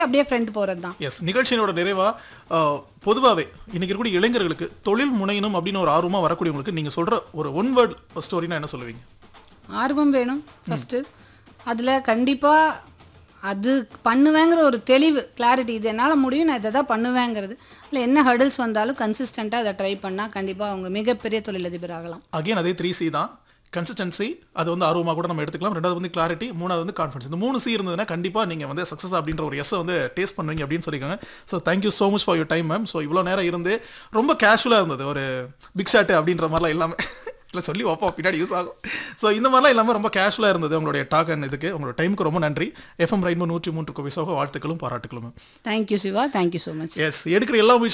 அப்படியே ஃப்ரெண்ட் போகிறது தான் எஸ் நிகழ்ச்சியினோட நிறைவா அஹ், பொதுவாவே இன்னைக்கு இருக்கக்கூடிய இளைஞர்களுக்கு தொழில் முனையணும் அப்படின்னு ஒரு ஆர்வமா வரக்கூடியவங்களுக்கு நீங்க சொல்ற ஒரு ஒன் வேர்ட் ஸ்டோரினா என்ன சொல்லுவீங்க ஆர்வம் வேணும் ஃபஸ்ட்டு அதில் கண்டிப்பாக அது பண்ணுவேங்கிற ஒரு தெளிவு கிளாரிட்டி இது என்னால் முடியும் நான் இதை தான் பண்ணுவேங்கிறது இல்லை என்ன ஹர்டில்ஸ் வந்தாலும் கன்சிஸ்டண்ட்டாக அதை ட்ரை பண்ணால் கண்டிப்பாக அவங்க மிகப்பெரிய தொழிலதிபர் ஆகலாம் அகைன் அதே த்ரீ சி தான் கன்சிஸ்டன்சி அது வந்து ஆர்வமாக கூட நம்ம எடுத்துக்கலாம் ரெண்டாவது வந்து கிளாரிட்டி மூணாவது வந்து கான்ஃபிடன்ஸ் இந்த மூணு சி இருந்ததுன்னா கண்டிப்பாக நீங்கள் வந்து சக்ஸஸ் அப்படின்ற ஒரு எஸ்ஸை வந்து டேஸ்ட் பண்ணுவீங்க அப்படின்னு சொல்லியிருக்காங்க so thank you so much for your time ma'am so இவ்வளோ நேரம் இருந்து ரொம்ப கேஷுவலாக இருந்தது ஒரு பிக் ஷாட்டு அப்படின்ற மாதிரிலாம் இல்லாமல் இல்லை சொல்லி வைப்போம் பின்னாடி யூஸ் ஆகும் ஸோ இந்த மாதிரிலாம் இல்லாமல் ரொம்ப கேஷுவலாக இருந்தது உங்களுடைய டாக் அண்ட் இதுக்கு உங்களோட டைமுக்கு ரொம்ப நன்றி எஃப்எம் ரெயின்போ நூற்றி மூன்று கோவிசோக வாழ்த்துக்களும் பாராட்டுகளும் ma'am thank you Siva thank you so much yes எடுக்கிற எல்லா